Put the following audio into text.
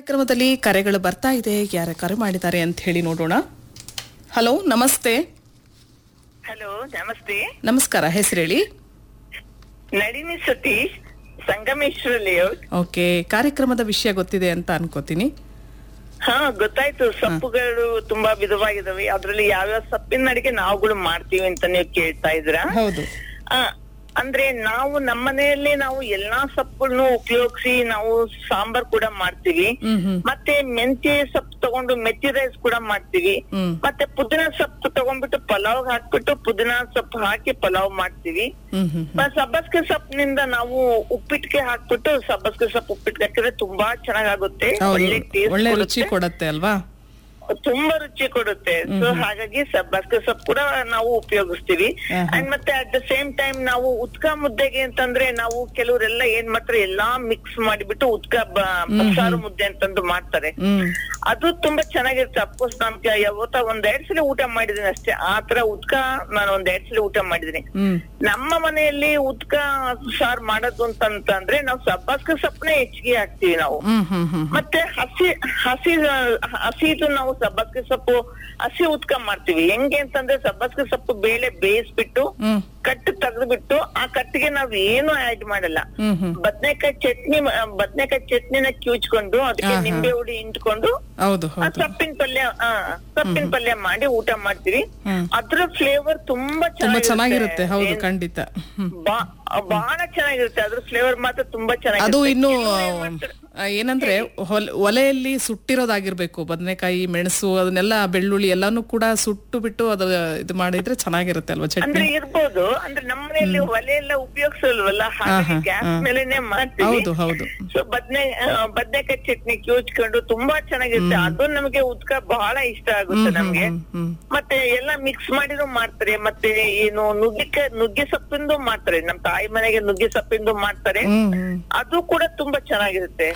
ಕಾರ್ಯಕ್ರಮದಲ್ಲಿ ಕರೆಗಳು ಬರ್ತಾ ಇದೆ ಯಾರ ಕರೆ ಮಾಡಿದ್ದಾರೆ ಅಂತ ಹೇಳಿ ನೋಡೋಣ ಹಲೋ ನಮಸ್ತೆ ಹಲೋ ನಮಸ್ತೆ ನಮಸ್ಕಾರ ಹೆಸರು ಹೇಳಿ ನಳಿನಿ ಸತೀಶ್ ಸಂಗಮೇಶ್ವರ ಲೇಔಟ್ ಓಕೆ ಕಾರ್ಯಕ್ರಮದ ವಿಷಯ ಗೊತ್ತಿದೆ ಅಂತ ಅನ್ಕೋತೀನಿ ಹಾ ಗೊತ್ತಾಯ್ತು ಸೊಪ್ಪುಗಳು ತುಂಬಾ ವಿಧವಾಗಿದಾವೆ ಅದ್ರಲ್ಲಿ ಯಾವ್ಯಾವ ಸೊಪ್ಪಿನ ಅಡಿಗೆ ನಾವುಗಳು ಮಾಡ್ತೀವಿ ಅಂತ ನೀವು ಕೇಳ್ತಾ ಇದ್ರ ಹೌದು ಅಂದ್ರೆ ನಾವು ನಮ್ಮ ಮನೆಯಲ್ಲಿ ನಾವು ಎಲ್ಲಾ ಸೊಪ್ಪುಗಳನ್ನು ಉಪಯೋಗಿಸಿ ನಾವು ಸಾಂಬಾರ್ ಕೂಡ ಮಾಡ್ತೀವಿ ಹ್ಮ್ ಹ್ಮ್ ಮತ್ತೆ ಮೆಂತ್ಯ ಸೊಪ್ಪು ತಗೊಂಡು ಮೆಥಿ ರೈಸ್ ಕೂಡ ಮಾಡ್ತೀವಿ ಹ್ಮ್ ಮತ್ತೆ ಪುದೀನ ಸೊಪ್ಪು ತಗೊಂಡ್ಬಿಟ್ಟು ಪಲಾವ್ ಹಾಕ್ಬಿಟ್ಟು ಪುದೀನ ಸೊಪ್ಪು ಹಾಕಿ ಪಲಾವ್ ಮಾಡ್ತೀವಿ ಹ್ಮ್ ಹ್ಮ್ ಮ- ಸಬ್ಬಸ್ಗೆ ಸೊಪ್ಪಿನಿಂದ ನಾವು ಉಪ್ಪಿಟ್ಟಿಗೆ ಹಾಕ್ಬಿಟ್ಟು ಸಬ್ಬಸ್ಗೆ ಸೊಪ್ಪು ಉಪ್ಪಿಟ್ಟಿಗೆ ಹಾಕಿದ್ರೆ ತುಂಬಾ ಚೆನ್ನಾಗಾಗುತ್ತೆ ಹೌದು ಒಳ್ಳೆ ಟೇಸ್ಟ್ ಒಳ್ಳೆ ರುಚಿ ಕೊಡತ್ತೆ ಅಲ್ವಾ ತುಂಬಾ ರುಚಿ ಕೊಡುತ್ತೆ ಸೊ ಹಾಗಾಗಿ ಸಬ್ಬಸ್ಗೆ ಸೊಪ್ಪು ಕೂಡ ನಾವು ಉಪಯೋಗಿಸ್ತೀವಿ ಆಹಾ. ಅಂಡ್ ಮತ್ತೆ ಅಟ್ ದ ಸೇಮ್ ಟೈಮ್ ನಾವು ಉತ್ಕ ಮುದ್ದೆಗೆ ಅಂತಂದ್ರೆ ನಾವು ಕೆಲವರೆಲ್ಲ ಏನ್ ಮಾಡ್ತಾರೆ ಎಲ್ಲಾ ಮಿಕ್ಸ್ ಮಾಡಿಬಿಟ್ಟು ಉತ್ಕ ಬ- ಬಸ್ಸಾರು ಮುದ್ದೆ ಅಂತಂದು ಮಾಡ್ತಾರೆ ಹ್ಮ್ ಅದು ತುಂಬಾ ಚೆನ್ನಾಗಿರುತ್ತೆ ಅಫ್ಕೋರ್ಸ್ ನಮ್ಗೆ ಯಾವತ್ತ ಒಂದ್ ಎರಡ್ ಸಲ ಊಟ ಮಾಡಿದೀನಿ ಅಷ್ಟೇ ಆ ತರ ಉತ್ಕ ನಾನು ಒಂದ್ ಎರಡ್ ಸಲ ಊಟ ಮಾಡಿದೀನಿ ಹ್ಮ್ ನಮ್ಮ ಮನೆಯಲ್ಲಿ ಉತ್ಕ ಸಾರ್ ಮಾಡೋದು ಅಂತಂದ್ರೆ ನಾವು ಸಬ್ಬಸ್ಗೆ ಸೊಪ್ಪನೇ ಹೆಚ್ಚಿಗೆ ಹಾಕ್ತಿವಿ ನಾವು ಹ್ಮ್ ಹ್ಮ್ ಹ್ಮ್ ಮತ್ತೆ ಹಸಿ ಹಸಿ ಹಸಿದು ನಾವು ಸಬ್ಬಸ್ಗೆ ಸೊಪ್ಪು ಹಸಿ ಉತ್ಕ ಮಾಡ್ತೀವಿ ಹೆಂಗೆ ಅಂತಂದ್ರೆ ಸಬ್ಬಸ್ಗೆ ಸೊಪ್ಪು ಬೇಳೆ ಬೇಯಿಸ್ಬಿಟ್ಟು ಹ್ಮ್ ಕಟ್ಟು ತೆಗೆದ್ಬಿಟ್ಟು ಆ ಕಟ್ಟಿಗೆ ನಾವ್ ಏನು ಆಡ್ ಮಾಡಲ್ಲ ಹ್ಮ್ ಹ್ಮ್ ಬದ್ನೆಕಾಯಿ ಚಟ್ನಿ ಬದ್ನೆಕಾಯಿ ಚಟ್ನಿನ ಕ್ಯೂಚ್ಕೊಂಡು ಅದಕ್ಕೆ ಆಹಾ. ನಿಂಬೆ ಹುಳಿ ಇಂಟ್ಕೊಂಡು ಹೌದು ಆ ಹೌದು ಸೊಪ್ಪಿನ ಪಲ್ಯ ಆ, ಸೊಪ್ಪಿನ ಪಲ್ಯ ಮಾಡಿ ಊಟ ಮಾಡ್ತೀವಿ ಹ್ಮ್. ಅದ್ರ ಫ್ಲೇವರ್ ತುಂಬಾ ತುಂಬಾ ಚೆನ್ನಾಗಿರುತ್ತೆ ಹೌದು ಏನ್- ಖಂಡಿತ ಹ್ಮ್ ಬಾ- ಬಹಳ ಚೆನ್ನಾಗಿರುತ್ತೆ ಅದ್ರ ಫ್ಲೇವರ್ ಮಾತ್ರ ತುಂಬಾ ಅದು ಚೆನ್ನಾಗಿರುತ್ತೆ ಇನ್ನು ಕೆಲವ್ರು ಏನ್ ಮಾಡ್ತಾರೆ? ಆ, ಏನಂದ್ರೆ ಹೊಲ್- ಒಲೆಯಲ್ಲಿ ಸುಟ್ಟಿರೋದಾಗಿರ್ಬೇಕು ಬದನೆಕಾಯಿ ಮೆಣಸು ಅದನ್ನೆಲ್ಲ ಬೆಳ್ಳುಳ್ಳಿ ಎಲ್ಲಾನು ಕೂಡ ಸುಟ್ಟು ಬಿಟ್ಟು ಅದು ಇದು ಮಾಡಿದ್ರೆ ಚೆನ್ನಾಗಿರುತ್ತೆ ಅಲ್ವಾ ಅಂದ್ರೆ ಚಟ್ನಿ ಇರ್ಬೋದು ಅಂದ್ರೆ ನಮ್ಮ ಮನೆಯಲ್ಲಿ ಒಲೆ ಎಲ್ಲ ಉಪಯೋಗಿಸಲ್ವಲ್ಲ ಹಾಗಾಗಿ ಆಹಾ, ಗ್ಯಾಸ್ ಹಾ. ಮೇಲೆನೆ ಮಾಡ್ತೀವಿ ಹೌದು ಹೌದು ಸೊ ಬದ್ನೆ ಆ, ಬದ್ನೆಕಾಯಿ ಚಟ್ನಿ ಕ್ಯೂಚ್ಕೊಂಡು ತುಂಬಾ ಚೆನ್ನಾಗಿರುತ್ತೆ ಅದು ನಮಗೆ ಉತ್ಕ ಬಹಳ ಇಷ್ಟ ಆಗುತ್ತೆ ನಮ್ಗೆ ಹ್ಮ್ ಹ್ಮ್ ಮತ್ತೆ ಎಲ್ಲ ಮಿಕ್ಸ್ ಮಾಡಿದ್ರು ಮಾಡ್ತಾರೆ ಮತ್ತೆ ಏನು ನುಗ್ಗಿಕ ನುಗ್ಗೆ ಸೊಪ್ಪಿಂದು ಮಾಡ್ತಾರೆ ನಮ್ ತಾಯಿ ಮನೆಗೆ ನುಗ್ಗೆ ಸೊಪ್ಪಿಂದು ಮಾಡ್ತಾರೆ ಹ್ಮ್ ಹ್ಮ್ ಅದು ಕೂಡ ತುಂಬಾ ಚೆನ್ನಾಗಿರುತ್ತೆ